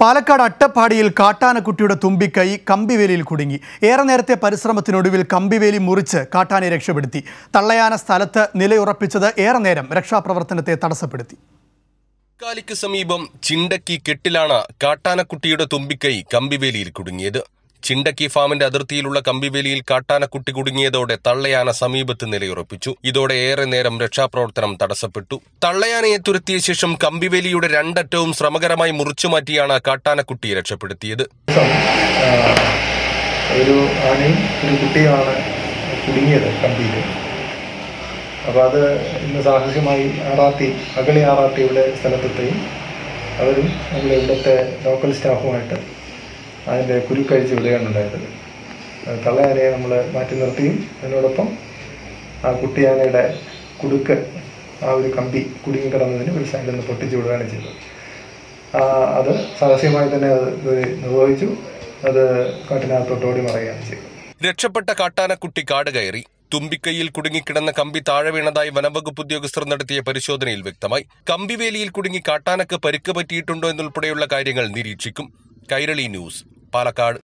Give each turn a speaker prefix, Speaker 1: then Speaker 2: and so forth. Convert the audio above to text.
Speaker 1: പാലക്കാട് അട്ടപ്പാടിയിൽ കാട്ടാനക്കുട്ടിയുടെ തുമ്പിക്കൈ കമ്പിവേലിയിൽ കുടുങ്ങി ഏറെ നേരത്തെ പരിശ്രമത്തിനൊടുവിൽ കമ്പിവേലി മുറിച്ച് കാട്ടാനെ രക്ഷപ്പെടുത്തി തള്ളയാന സ്ഥലത്ത് നിലയുറപ്പിച്ചത് ഏറെ നേരം രക്ഷാപ്രവർത്തനത്തെ തടസ്സപ്പെടുത്തി
Speaker 2: കാലിക്ക് സമീപം ചിണ്ടക്കി കെട്ടിലാണ് കാട്ടാനക്കുട്ടിയുടെ തുമ്പിക്കൈ കമ്പിവേലിയിൽ കുടുങ്ങിയത് ചിണ്ടക്കി ഫാമിന്റെ അതിർത്തിയിലുള്ള കമ്പിവേലിയിൽ കാട്ടാനക്കുട്ടി കുടുങ്ങിയതോടെ തള്ളയാന സമീപത്ത് നിലയുറപ്പിച്ചു ഇതോടെ ഏറെ നേരം രക്ഷാപ്രവർത്തനം തടസ്സപ്പെട്ടു തള്ളയാനയെ തുരത്തിയ ശേഷം കമ്പിവേലിയുടെ രണ്ടറ്റവും ശ്രമകരമായി മുറിച്ചുമാറ്റിയാണ് കാട്ടാനക്കുട്ടിയെ രക്ഷപ്പെടുത്തിയത്
Speaker 3: ദിവസം ആ, ഒരു ആനയും ഒരു കുട്ടിയുമാണ് കുടുങ്ങിയത് കമ്പിയിൽ അപ്പോൾ അത് ഇന്ന് സാഹസികമായി ആറാത്തി അഗളി ആറാത്തി ഇവിടെ സ്ഥലത്തെത്തുകയും അവരും നമ്മുടെ ഇവിടുത്തെ ലോക്കൽ സ്റ്റാഫുമായിട്ട് അതിൻ്റെ കുരുക്കഴിച്ച് വിടുകയാണ് ഉണ്ടായത് അത് തള്ളയാനയെ നമ്മൾ മാറ്റി നിർത്തിയും അതിനോടൊപ്പം ആ കുട്ടിയാനയുടെ കുടുക്ക് ആ ഒരു കമ്പി കുടുങ്ങിക്കിടന്നതിന് ഒരു സൈഡിൽ നിന്ന് പൊട്ടിച്ചു വിടുകയാണ് ചെയ്തത് ആ, അത് സാഹസികമായി തന്നെ അത് ഇവര് നിർവഹിച്ചു അത് കാട്ടിനകത്തോട്ട് ഓടി മറയുകയാണ് ചെയ്തത്
Speaker 2: രക്ഷപ്പെട്ട കാട്ടാനക്കുട്ടി കാട് കയറി തുമ്പിക്കൈയിൽ കുടുങ്ങിക്കിടന്ന കമ്പി താഴെ വീണതായി വനംവകുപ്പ് ഉദ്യോഗസ്ഥർ നടത്തിയ പരിശോധനയിൽ വ്യക്തമായി കമ്പിവേലിയിൽ കുടുങ്ങി കാട്ടാനക്ക് പരിക്ക് പറ്റിയിട്ടുണ്ടോ എന്നുൾപ്പെടെയുള്ള കാര്യങ്ങൾ നിരീക്ഷിക്കും കൈരളി ന്യൂസ് പാലക്കാട്